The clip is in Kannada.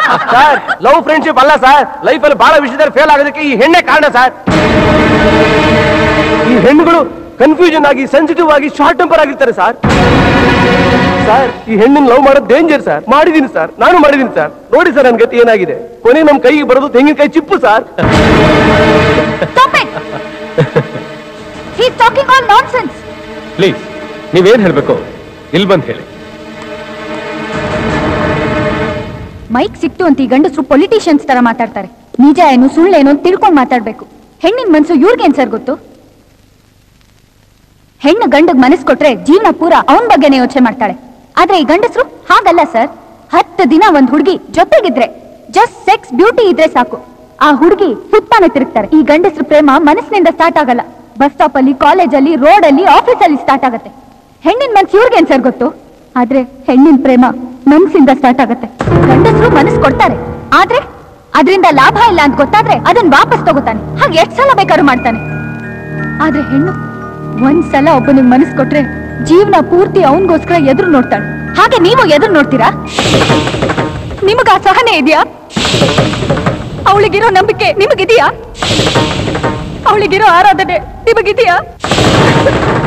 ಸರ್ ಲವ್ ಫ್ರೆಂಡ್ಶಿಪ್ ಅಲ್ಲ ಸರ್ ಲೈಫಲ್ಲಿ ಬಹಳ ವಿಷಯದಲ್ಲಿ ಫೇಲ್ ಆಗೋದಕ್ಕೆ ಈ ಹೆಣ್ಣೆ ಕಾರಣ ಸರ್ ಈ ಹೆಣ್ಣುಗಳು ಕನ್ಫ್ಯೂಷನ್ ಆಗಿ ಸೆನ್ಸಿಟಿವ್ ಆಗಿ ಶಾರ್ಟ್ ಟೆಂಪರ್ ಆಗಿರ್ತಾರೆ ಸರ್ ಸರ್ ಈ ಹೆಣ್ಣನ್ನು ಲವ್ ಮಾಡೋದು ಡೇಂಜರ್ ಸರ್ ಮಾಡಿದೀನಿ ಸರ್ ನಾನು ಮಾಡಿದೀನಿ ಸರ್ ನೋಡಿ ಸರ್ ನನ್ ಗತಿ ಏನಾಗಿದೆ ಕೊನೆ ನಮ್ ಕೈಗೆ ಬರೋದು ತೆಂಗಿನಕಾಯಿ ಚಿಪ್ಪು sir He's talking all nonsense. Please ನೀವೇನ್ ಹೇಳ್ಬೇಕು ಇಲ್ಲಿ ಬಂದ್ ಹೇಳಿ ಮೈಕ್ ಸಿಕ್ತು ಅಂತ ಈ ಗಂಡಸರು ಪೊಲಿಟಿಷಿಯನ್ಸ್ ತರ ಮಾತಾಡ್ತಾರೆ ನಿಜ ಏನು ಸುಳ್ಳೇನು ಅಂತ ತಿಳ್ಕೊಂಡು ಮಾತಾಡ್ಬೇಕು ಹೆಣ್ಣಿನ ಮನ್ಸು ಇವ್ರಿಗೇನ್ ಸರ್ ಗೊತ್ತು ಹೆಣ್ಣು ಗಂಡಗ್ ಮನಸ್ ಕೊಟ್ರೆ ಜೀವನ ಪೂರ ಅವನ್ ಬಗ್ಗೆನೇ ಯೋಚನೆ ಮಾಡ್ತಾಳೆ ಆದ್ರೆ ಈ ಗಂಡಸರು ಹಾಗಲ್ಲ ಸರ್ ಹತ್ತು ದಿನ ಒಂದ್ ಹುಡುಗಿ ಜೊತೆಗಿದ್ರೆ ಜಸ್ಟ್ ಸೆಕ್ಸ್ ಬ್ಯೂಟಿ ಇದ್ರೆ ಸಾಕು ಆ ಹುಡುಗಿ ಸುತ್ತಾನೆ ತಿರುಗ್ತಾರೆ ಈ ಗಂಡಸ್ರ ಪ್ರೇಮ ಮನಸ್ಸಿನಿಂದ ಸ್ಟಾರ್ಟ್ ಆಗಲ್ಲ ಬಸ್ ಸ್ಟಾಪ್ ಅಲ್ಲಿ ಕಾಲೇಜಲ್ಲಿ ರೋಡ್ ಅಲ್ಲಿ ಆಫೀಸ್ ಅಲ್ಲಿ ಸ್ಟಾರ್ಟ್ ಆಗತ್ತೆ ಹೆಣ್ಣಿನ ಮನ್ಸು ಇವ್ರಿಗೇನ್ ಸರ್ ಗೊತ್ತು ಆದ್ರೆ ಹೆಣ್ಣಿನ ಪ್ರೇಮ ಮನಸ್ಸಿಂದ ಸ್ಟಾರ್ಟ್ ಆಗತ್ತೆ ಗಂಡಸರು ಮನಸ್ಸು ಕೊಡ್ತಾರೆ ಆದ್ರೆ ಅದರಿಂದ ಲಾಭ ಇಲ್ಲ ಅಂತ ಗೊತ್ತಾದ್ರೆ ಅದನ್ನ ವಾಪಸ್ ತಗೋತಾನೆ ಹಾಗೆ ಎಷ್ಟ್ ಸಲ ಬೇಕಾದ್ರೂ ಮಾಡ್ತಾನೆ ಆದ್ರೆ ಹೆಣ್ಣು ಒಂದ್ಸಲ ಒಬ್ಬನಿಗೆ ಮನಸ್ಸು ಕೊಟ್ರೆ ಜೀವನ ಪೂರ್ತಿ ಅವನಿಗೋಸ್ಕರ ಎದುರು ನೋಡ್ತಾಳೆ ಹಾಗೆ ನೀವು ಎದುರು ನೋಡ್ತೀರಾ ನಿಮಗ ಆ ಸಹನೆ ಇದೆಯಾ ಅವಳಿಗಿರೋ ನಂಬಿಕೆ ನಿಮಗಿದೆಯಾ ಅವಳಿಗಿರೋ ಆರಾಧನೆ ನಿಮಗಿದೆಯಾ